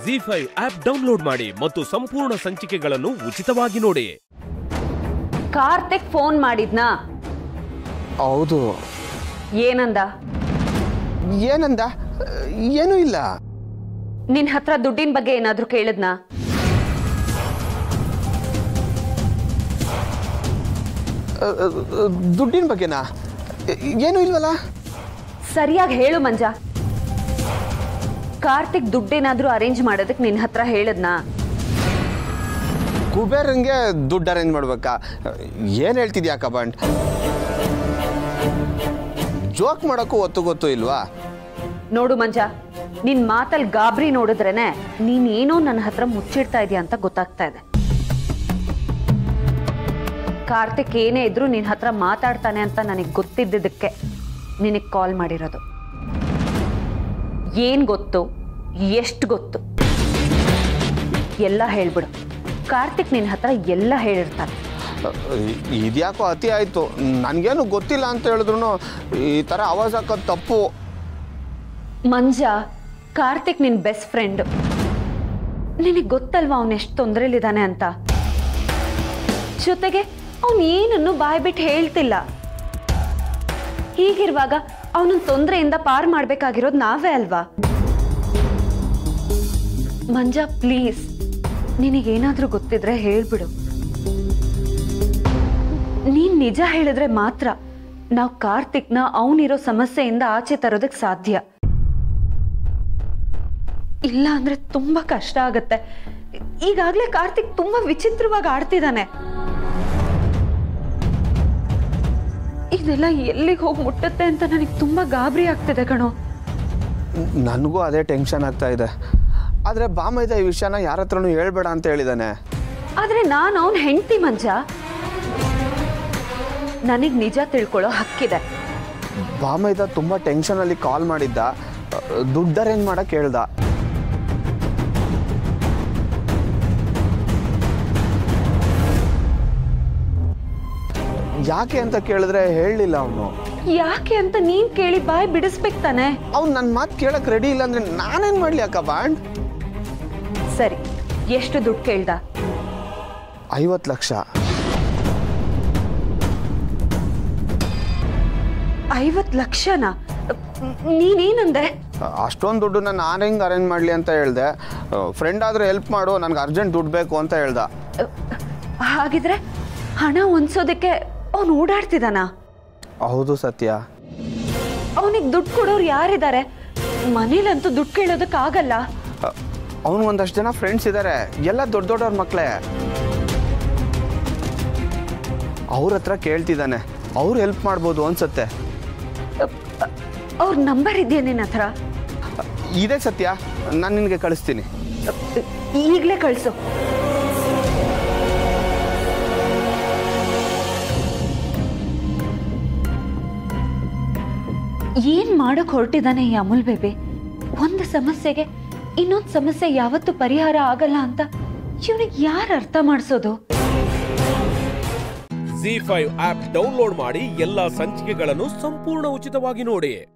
G five app download ಮಾಡಿ ಮತ್ತು ಸಂಪೂರ್ಣ ಸಂಚಿಕೆಗಳನ್ನು ಉಚಿತವಾಗಿ ನೋಡಿ ಕಾರ್ತಿಕ್ ಫೋನ್ ಮಾಡಿದ್ನಾ ಹೌದು ಏನಂದ ಏನಂದ ಏನೂ ಇಲ್ಲ ನಿನ್ ಹತ್ರ ದುಡ್ಡಿನ ಬಗ್ಗೆ ಏನಾದ್ರೂ ಕೇಳಿದ್ನಾ ಅ, ಅ, ಅ, ದುಡ್ಡಿನ ಬಗ್ಗೆನಾ ಏನೂ ಇಲ್ವಲ್ಲ ಸರಿಯಾಗಿ ಹೇಳು ಮಂಜ ಕಾರ್ತಿಕ್ ದುಡ್ಡೇನಾದ್ರೂ ಅರೇಂಜ್ ಮಾಡೋದಕ್ಕೆ ನಿನ್ ಹತ್ರ ಹೇಳಿದ್ನಾ ಕುಬೇರಂಗೆ ದುಡ್ಡು ಅರೇಂಜ್ ಮಾಡ್ಬೇಕಾ ಏನು ಹೇಳ್ತಿದ್ಯಾ ಕಬಂಡ್ ಜೋಕ್ ಮಾಡೋಕ್ಕೂ ಒತ್ತು ಗೊತ್ತು ಇಲ್ವಾ ನೋಡು ಮಂಜ ನಿನ್ ಮಾತಲ್ ಗಾಬರಿ ನೋಡಿದ್ರೇನೆ ನೀನ್ ಏನೋ ನನ್ನ ಹತ್ರ ಮುಚ್ಚಿಡ್ತಾ ಇದೀಯ ಅಂತ ಗೊತ್ತಾಗ್ತಾ ಇದೆ ಕಾರ್ತಿಕ್ ಏನೇ ಇದ್ರು ನಿನ್ ಹತ್ರ ಮಾತಾಡ್ತಾನೆ ಅಂತ ನನಗೆ ಗೊತ್ತಿದ್ದದಕ್ಕೆ ನಿನಗೆ ಕಾಲ್ ಮಾಡಿರೋದು ಏನ್ ಗೊತ್ತು ಎಷ್ಟು ಗೊತ್ತು ಎಲ್ಲ ಹೇಳ್ಬಿಡು ಕಾರ್ತಿಕ್ ನಿನ್ ಹತ್ರ ಎಲ್ಲ ಹೇಳಿರ್ತಾನೆ ಇದ್ಯಾಕೋ ಅತಿ ಆಯಿತು ನನಗೇನು ಗೊತ್ತಿಲ್ಲ ಅಂತ ಹೇಳಿದ್ರು ಈ ಥರ ಆವಾಜ್ ಹಾಕೋದು ತಪ್ಪು ಮಂಜ ಕಾರ್ತಿಕ್ ನಿನ್ ಬೆಸ್ಟ್ ಫ್ರೆಂಡ್ ನಿನಗೆ ಗೊತ್ತಲ್ವಾ ಅವನು ಎಷ್ಟು ತೊಂದರೆಲಿದ್ದಾನೆ ಅಂತ ಜೊತೆಗೆ ಅವನು ಏನನ್ನು ಬಾಯ್ ಬಿಟ್ಟು ಹೇಳ್ತಿಲ್ಲ ಹೀಗಿರುವಾಗ ಅವನ ತೊಂದರೆಯಿಂದ ಪಾರ್ ಮಾಡ್ಬೇಕಾಗಿರೋದು ನಾವೇ ಅಲ್ವಾ ಮಂಜ ಪ್ಲೀಸ್ ನಿನಗೇನಾದ್ರೂ ಗೊತ್ತಿದ್ರೆ ಹೇಳ್ಬಿಡು ನೀನ್ ನಿಜ ಹೇಳಿದ್ರೆ ಮಾತ್ರ ನಾವು ಕಾರ್ತಿಕ್ನ ಅವನಿರೋ ಸಮಸ್ಯೆಯಿಂದ ಆಚೆ ತರೋದಕ್ಕೆ ಸಾಧ್ಯ ಇಲ್ಲ ಅಂದ್ರೆ ತುಂಬಾ ಕಷ್ಟ ಆಗತ್ತೆ ಈಗಾಗ್ಲೇ ಕಾರ್ತಿಕ್ ತುಂಬಾ ವಿಚಿತ್ರವಾಗಿ ಆಡ್ತಿದ್ದಾನೆ ಇದೆಲ್ಲ ಎಲ್ಲಿಗೆ ಹೋಗಿ ಮುಟ್ಟುತ್ತೆ ಅಂತ ನನಗೆ ತುಂಬಾ ಗಾಬರಿ ಆಗ್ತಿದೆ ಕಣೋ ನನಗೂ ಅದೇ ಟೆನ್ಷನ್ ಆಗ್ತಾ ಇದೆ ಆದರೆ ಬಾಮೈದ ಈ ವಿಷಯನ ಯಾರ ಹತ್ರನೂ ಹೇಳ್ಬೇಡ ಅಂತ ಹೇಳಿದಾನೆ ಆದ್ರೆ ನಾನು ಅವನ್ ಹೆಂಡತಿ ಮಂಜ ನನಗ್ ನಿಜ ತಿಳ್ಕೊಳ್ಳೋ ಹಕ್ಕಿದೆ ಬಾಮೈದ ತುಂಬ ಟೆನ್ಷನಲ್ಲಿ ಕಾಲ್ ಮಾಡಿದ್ದ ದುಡ್ಡು ಅರೇಂಜ್ ಮಾಡಕ್ಕೆ ಹೇಳ್ದ ಯಾಕೆ ಅಂತ ಕೇಳಿದ್ರೆ ಹೇಳಲಿಲ್ಲ ಅವನು ಯಾಕೆ ಅಂತ ನೀನ್ ಕೇಳಿ ಬಾಯ್ ಬಿಡಿಸ್ಬೇಕು ತಾನೆ ಅವ್ನು ನನ್ನ ಮಾತು ಕೇಳಕ್ಕೆ ರೆಡಿ ಇಲ್ಲ ಅಂದ್ರೆ ನಾನೇನು ಮಾಡಲಿ ಅಕ್ಕ ಬಾಂಡ್ ಸರಿ ಎಷ್ಟು ದುಡ್ಡು ಕೇಳ್ದ ಐವತ್ತು ಲಕ್ಷ ಐವತ್ ಲಕ್ಷನಾ ನೀನೇನಂದೆ ಅಷ್ಟೊಂದು ದುಡ್ಡನ್ನ ನಾನು ಹೆಂಗೆ ಅರೇಂಜ್ ಮಾಡಲಿ ಅಂತ ಹೇಳ್ದೆ ಫ್ರೆಂಡ್ ಆದ್ರೆ ಹೆಲ್ಪ್ ಮಾಡು ನನಗೆ ಅರ್ಜೆಂಟ್ ದುಡ್ಡು ಬೇಕು ಅಂತ ಹೇಳ್ದ ಹಾಗಿದ್ರೆ ಹಣ ಹೊಂದ್ಸೋದಕ್ಕೆ ಅವನು ಓಡಾಡ್ತಿದ್ದಾನ ಹೌದು ಸತ್ಯ ಅವನಿಗೆ ದುಡ್ಡು ಕೊಡೋರು ಯಾರಿದ್ದಾರೆ ಮನೇಲಂತೂ ದುಡ್ಡು ಕೇಳೋದಕ್ಕಾಗಲ್ಲ ಅವನು ಒಂದಷ್ಟು ಜನ ಫ್ರೆಂಡ್ಸ್ ಇದ್ದಾರೆ ಎಲ್ಲ ದೊಡ್ಡ ದೊಡ್ಡವ್ರ ಮಕ್ಕಳೇ ಅವ್ರ ಹತ್ರ ಕೇಳ್ತಿದ್ದಾನೆ ಅವ್ರು ಹೆಲ್ಪ್ ಮಾಡ್ಬೋದು ಅನ್ಸತ್ತೆ ಅವ್ರ ನಂಬರ್ ಇದೆಯಾ ನಿನ್ನ ಹತ್ರ ಇದೇ ಸತ್ಯ ನಾನು ನಿನಗೆ ಕಳಿಸ್ತೀನಿ ಈಗಲೇ ಕಳಿಸು ಏನ್ ಮಾಡಕ್ ಹೊರಟಿದ್ದಾನೆ ಈ ಅಮೂಲ್ ಬೇಬಿ ಒಂದು ಸಮಸ್ಯೆಗೆ ಇನ್ನೊಂದು ಸಮಸ್ಯೆ ಯಾವತ್ತೂ ಪರಿಹಾರ ಆಗಲ್ಲ ಅಂತ ಇವನಿಗೆ ಯಾರು ಅರ್ಥ ಮಾಡಿಸೋದು ಜಿ ಫೈವ್ ಆಪ್ ಡೌನ್ಲೋಡ್ ಮಾಡಿ ಎಲ್ಲಾ ಸಂಚಿಕೆಗಳನ್ನು ಸಂಪೂರ್ಣ ಉಚಿತವಾಗಿ ನೋಡಿ